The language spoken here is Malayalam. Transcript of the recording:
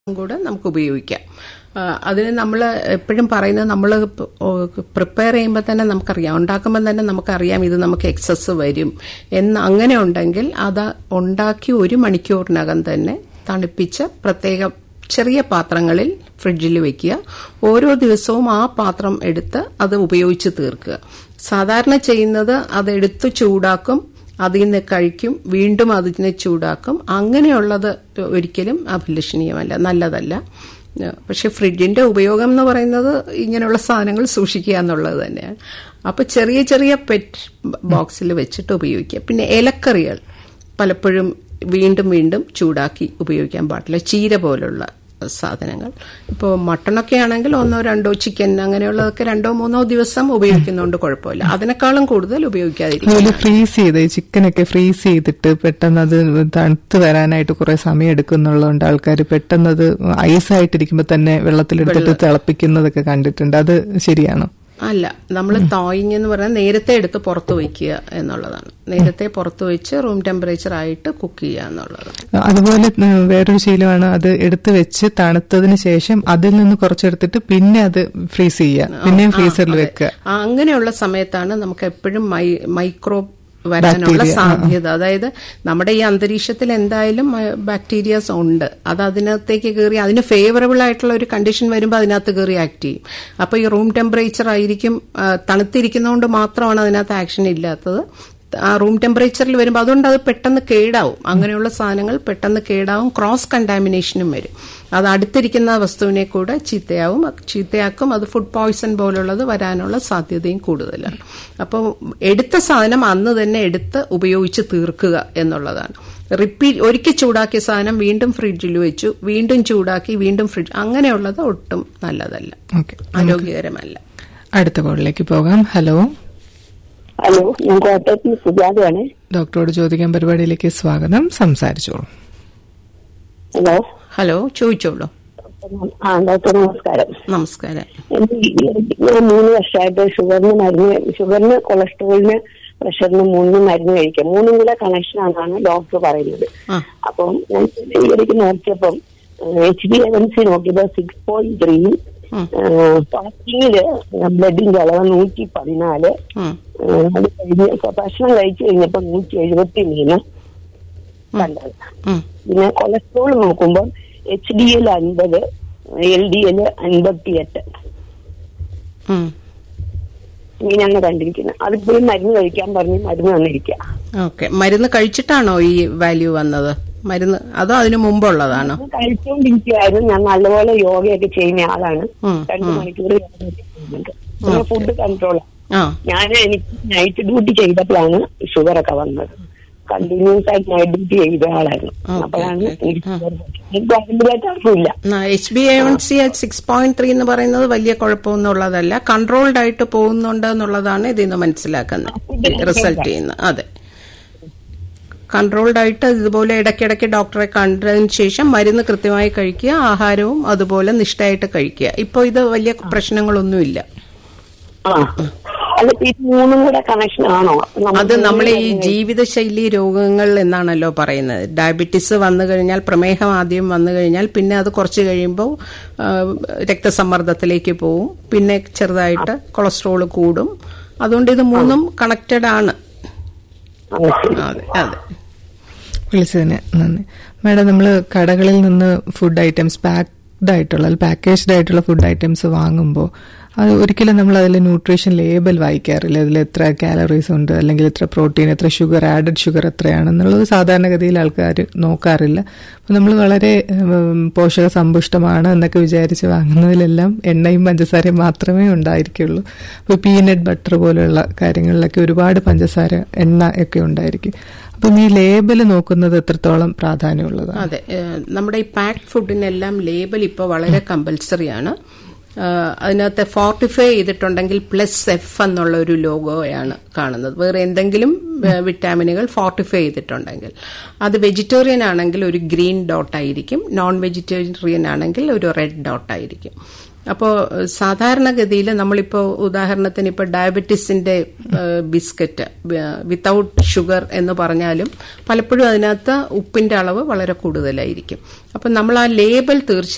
കൂടെ നമുക്ക് ഉപയോഗിക്കാം ആ, അതിന് നമ്മൾ എപ്പോഴും പറയുന്നത് നമ്മൾ പ്രിപ്പയർ ചെയ്യുമ്പോൾ തന്നെ നമുക്കറിയാം ഉണ്ടാക്കുമ്പോൾ തന്നെ നമുക്കറിയാം ഇത് നമുക്ക് എക്സസ് വരും എന്ന് അങ്ങനെ ഉണ്ടെങ്കിൽ അത് ഉണ്ടാക്കി ഒരു മണിക്കൂറിനകം തന്നെ തണുപ്പിച്ച് പ്രത്യേക ചെറിയ പാത്രങ്ങളിൽ ഫ്രിഡ്ജിൽ വെക്കുക ഓരോ ദിവസവും ആ പാത്രം എടുത്ത് അത് ഉപയോഗിച്ച് തീർക്കുക സാധാരണ ചെയ്യുന്നത് അതെടുത്ത് ചൂടാക്കും അതിൽ നിന്ന് കഴിക്കും വീണ്ടും അതിനെ ചൂടാക്കും അങ്ങനെയുള്ളത് ഒരിക്കലും അഭിലഷണീയമല്ല നല്ലതല്ല പക്ഷെ ഫ്രിഡ്ജിന്റെ ഉപയോഗം എന്ന് പറയുന്നത് ഇങ്ങനെയുള്ള സാധനങ്ങൾ സൂക്ഷിക്കുക എന്നുള്ളത് തന്നെയാണ് അപ്പൊ ചെറിയ ചെറിയ പെറ്റ് ബോക്സിൽ വെച്ചിട്ട് ഉപയോഗിക്കുക പിന്നെ ഇലക്കറികൾ പലപ്പോഴും വീണ്ടും വീണ്ടും ചൂടാക്കി ഉപയോഗിക്കാൻ പാടില്ല ചീര പോലുള്ള സാധനങ്ങൾ ഇപ്പോൾ മട്ടണൊക്കെ ആണെങ്കിൽ ഒന്നോ രണ്ടോ ചിക്കൻ അങ്ങനെയുള്ളതൊക്കെ രണ്ടോ മൂന്നോ ദിവസം ഉപയോഗിക്കുന്നതുകൊണ്ട് കുഴപ്പമില്ല അതിനേക്കാളും കൂടുതൽ ഉപയോഗിക്കാതിരിക്കും അതുപോലെ ഫ്രീസ് ചെയ്ത് ചിക്കനൊക്കെ ഫ്രീസ് ചെയ്തിട്ട് പെട്ടെന്ന് അത് തണുത്ത് വരാനായിട്ട് കുറെ സമയം എടുക്കുന്നുള്ളതുകൊണ്ട് ആൾക്കാർ പെട്ടെന്ന് അത് ഐസായിട്ടിരിക്കുമ്പോൾ തന്നെ വെള്ളത്തിലെടുത്തിട്ട് തിളപ്പിക്കുന്നതൊക്കെ കണ്ടിട്ടുണ്ട് അത് ശരിയാണോ അല്ല നമ്മൾ തോയിങ് എന്ന് പറഞ്ഞാൽ നേരത്തെ എടുത്ത് പുറത്ത് വയ്ക്കുക എന്നുള്ളതാണ് നേരത്തെ പുറത്ത് വെച്ച് റൂം ടെമ്പറേച്ചർ ആയിട്ട് കുക്ക് ചെയ്യുക എന്നുള്ളതാണ് അതുപോലെ ഉം, വേറൊരു ശീലമാണ് അത് എടുത്ത് വെച്ച് തണുത്തതിന് ശേഷം അതിൽ നിന്ന് കുറച്ചെടുത്തിട്ട് പിന്നെ അത് ഫ്രീസ് ചെയ്യുക പിന്നെയും ഫ്രീസറിൽ വെക്കുക ആ, അങ്ങനെയുള്ള സമയത്താണ് നമുക്ക് എപ്പോഴും മൈ മൈക്രോ വരാനുള്ള സാധ്യത അതായത് നമ്മുടെ ഈ അന്തരീക്ഷത്തിൽ എന്തായാലും ബാക്ടീരിയാസ് ഉണ്ട് അത് അതിനകത്തേക്ക് കയറി അതിന് ഫേവറബിൾ ആയിട്ടുള്ള ഒരു കണ്ടീഷൻ വരുമ്പോൾ അതിനകത്ത് കയറി ആക്ട് ചെയ്യും അപ്പോൾ ഈ റൂം ടെമ്പറേച്ചർ ആയിരിക്കും ആ, തണുത്തിരിക്കുന്നതുകൊണ്ട് മാത്രമാണ് അതിനകത്ത് ആക്ഷൻ ഇല്ലാത്തത് ആ റൂം ടെമ്പറേച്ചറിൽ വരുമ്പോൾ അതുകൊണ്ട് അത് പെട്ടെന്ന് കേടാവും അങ്ങനെയുള്ള സാധനങ്ങൾ പെട്ടെന്ന് കേടാവും ക്രോസ് കണ്ടാമിനേഷനും വരും അത് അടുത്തിരിക്കുന്ന വസ്തുവിനെ കൂടെ ചീത്തയാവും ചീത്തയാക്കും അത് ഫുഡ് പോയ്സൺ പോലുള്ളത് വരാനുള്ള സാധ്യതയും കൂടുതലാണ് അപ്പോൾ എടുത്ത സാധനം അന്ന് തന്നെ എടുത്ത് ഉപയോഗിച്ച് തീർക്കുക എന്നുള്ളതാണ് റിപ്പീറ്റ് ഒരിക്കൽ ചൂടാക്കിയ സാധനം വീണ്ടും ഫ്രിഡ്ജിൽ വെച്ചു വീണ്ടും ചൂടാക്കി വീണ്ടും ഫ്രിഡ്ജ് അങ്ങനെയുള്ളത് ഒട്ടും നല്ലതല്ല ഓക്കെ ആരോഗ്യകരമല്ല അടുത്ത കോളിലേക്ക് പോകാം ഹലോ ഹലോ ഞാൻ കോട്ടയത്ത് നിന്ന് സുജാതയാണ് ഡോക്ടറോട് ചോദിക്കാൻ പരിപാടിയിലേക്ക് സ്വാഗതം സംസാരിച്ചോളൂ ഹലോ ഹലോ ചോദിച്ചോളൂ ആ ഡോക്ടർ നമസ്കാരം നമസ്കാരം എനിക്ക് ഈ ഇടയ്ക്ക് ഞാൻ മൂന്ന് വർഷമായിട്ട് ഷുഗറിന് മരുന്ന് ഷുഗറിന് കൊളസ്ട്രോളിന് പ്രഷറിന് മൂന്നും മരുന്ന് കഴിക്കാം മൂന്നും കൂടെ കണക്ഷൻ ആണെന്നാണ് ഡോക്ടർ പറയുന്നത് ആ. അപ്പം ഞാൻ ഈ ഇടയ്ക്ക് നോക്കിയപ്പം എച്ച് ബി എവൻസി നോക്കിയപ്പോ സിക്സ് പോയിന്റ് ത്രീ ഉം. ഫാസ്റ്റിങ്ങില് ബ്ലഡിന്റെ അളവ് നൂറ്റി പതിനാല് ഉം. ഏഹ് അത് കഴിഞ്ഞ് ഭക്ഷണം കഴിച്ചു കഴിഞ്ഞപ്പോ നൂറ്റി എഴുപത്തി മൂന്ന് കണ്ടത് ഉം. പിന്നെ കൊളസ്ട്രോൾ നോക്കുമ്പോൾ എച്ച് ഡി എൽ അൻപത് എൽ ഡി എൽ അൻപത്തി എട്ട് ഉം. ഇങ്ങനെയാണ് കണ്ടിരിക്കുന്നത് അതിപ്പോഴും മരുന്ന് കഴിക്കാൻ പറഞ്ഞ് മരുന്ന് തന്നിരിക്കുക ഓക്കെ മരുന്ന് കഴിച്ചിട്ടാണോ ഈ വാല്യൂ വന്നത് മരുന്ന് അതോ അതിനു മുമ്പുള്ളതാണോ അത് കഴിച്ചുകൊണ്ടിരിക്കുകയായിരുന്നു ഞാൻ നല്ലപോലെ യോഗയൊക്കെ ചെയ്യുന്ന ആളാണ് ഉം, രണ്ടു മണിക്കൂർ യോഗയൊക്കെ ചെയ്യുന്നുണ്ട് പിന്നെ ഫുഡ് കൺട്രോൾ ആ ഞാൻ എനിക്ക് നൈറ്റ് ഡ്യൂട്ടി ചെയ്തപ്പോഴാണ് ഷുഗർ ഒക്കെ വന്നത് കണ്ടിന്യൂസ് ആയിട്ട് നൈറ്റ് ഡ്യൂട്ടി ചെയ്ത ആളായിരുന്നു Okay, അപ്പോഴാണ് okay. എനിക്ക് ഷുഗർ എനിക്ക് അതിൻ്റെതായിട്ട് അറിവില്ല H B A one C six point three എന്ന് പറയുന്നത് വലിയ കുഴപ്പമൊന്നുള്ളതല്ല കൺട്രോൾഡ് ആയിട്ട് പോകുന്നുണ്ട് എന്നുള്ളതാണ് ഇതിൽ നിന്ന് മനസ്സിലാക്കുന്നത് റിസൾട്ട് ചെയ്യുന്നത് അതെ കൺട്രോൾഡ് ആയിട്ട് ഇതുപോലെ ഇടയ്ക്കിടയ്ക്ക് ഡോക്ടറെ കണ്ടതിന് ശേഷം മരുന്ന് കൃത്യമായി കഴിക്കുക ആഹാരവും അതുപോലെ നിഷ്ഠയായിട്ട് കഴിക്കുക ഇപ്പോൾ ഇത് വലിയ പ്രശ്നങ്ങളൊന്നുമില്ല ആ അല്ല ഈ മൂന്നും കൂടെ കണക്ഷൻ ആണോ അത് നമ്മൾ ഈ ജീവിതശൈലി രോഗങ്ങൾ എന്നാണല്ലോ പറയുന്നത് ഡയബറ്റിസ് വന്നു കഴിഞ്ഞാൽ പ്രമേഹം ആദ്യം വന്നു കഴിഞ്ഞാൽ പിന്നെ അത് കുറച്ച് കഴിയുമ്പോൾ ആ, രക്തസമ്മർദ്ദത്തിലേക്ക് പോവും പിന്നെ ചെറുതായിട്ട് കൊളസ്ട്രോൾ കൂടും അതുകൊണ്ട് ഇത് മൂന്നും കണക്റ്റഡ് ആണ് അതെ അതെ വിളിച്ചതിന് നന്ദി മാഡം നമ്മൾ കടകളിൽ നിന്ന് ഫുഡ് ഐറ്റംസ് പാക്ഡ് ആയിട്ടുള്ള പാക്കേജ്ഡ് ആയിട്ടുള്ള ഫുഡ് ഐറ്റംസ് വാങ്ങുമ്പോൾ അത് ഒരിക്കലും നമ്മൾ അതിൽ ന്യൂട്രീഷൻ ലേബൽ വായിക്കാറില്ല അതിൽ എത്ര കാലറീസ് ഉണ്ട് അല്ലെങ്കിൽ എത്ര പ്രോട്ടീൻ എത്ര ഷുഗർ ആഡഡ് ഷുഗർ എത്രയാണെന്നുള്ളത് സാധാരണഗതിയിൽ ആൾക്കാർ നോക്കാറില്ല അപ്പോൾ നമ്മൾ വളരെ ഉം, പോഷക സമ്പുഷ്ടമാണ് എന്നൊക്കെ വിചാരിച്ച് വാങ്ങുന്നതിലെല്ലാം എണ്ണയും പഞ്ചസാരയും മാത്രമേ ഉണ്ടായിരിക്കുള്ളൂ അപ്പോൾ പീനട്ട് ബട്ടർ പോലെയുള്ള കാര്യങ്ങളിലൊക്കെ ഒരുപാട് പഞ്ചസാര എണ്ണ ഒക്കെ ഉണ്ടായിരിക്കും അപ്പം ഈ ലേബൽ നോക്കുന്നത് എത്രത്തോളം പ്രാധാന്യമുള്ളതാണ് അതെ ഏഹ് നമ്മുടെ ഈ പാക്ഡ് ഫുഡിനെല്ലാം ലേബൽ ഇപ്പോൾ വളരെ കമ്പൽസറിയാണ് ഏഹ് അതിനകത്ത് ഫോർട്ടിഫൈ ചെയ്തിട്ടുണ്ടെങ്കിൽ പ്ലസ് എഫ് എന്നുള്ള ഒരു ലോഗോയാണ് കാണുന്നത് വേറെ എന്തെങ്കിലും ഏഹ് വിറ്റാമിനുകൾ ഫോർട്ടിഫൈ ചെയ്തിട്ടുണ്ടെങ്കിൽ അത് വെജിറ്റേറിയൻ ആണെങ്കിൽ ഒരു ഗ്രീൻ ഡോട്ട് ആയിരിക്കും നോൺ വെജിറ്റേറിയൻ ആണെങ്കിൽ ഒരു റെഡ് ഡോട്ട് ആയിരിക്കും അപ്പോൾ സാധാരണഗതിയിൽ നമ്മളിപ്പോൾ ഉദാഹരണത്തിന് ഇപ്പോൾ ഡയബറ്റീസിന്റെ ബിസ്ക്കറ്റ് വിത്തൗട്ട് ഷുഗർ എന്ന് പറഞ്ഞാലും പലപ്പോഴും അതിനകത്ത് ഉപ്പിന്റെ അളവ് വളരെ കൂടുതലായിരിക്കും അപ്പം നമ്മൾ ആ ലേബൽ തീർച്ചയായും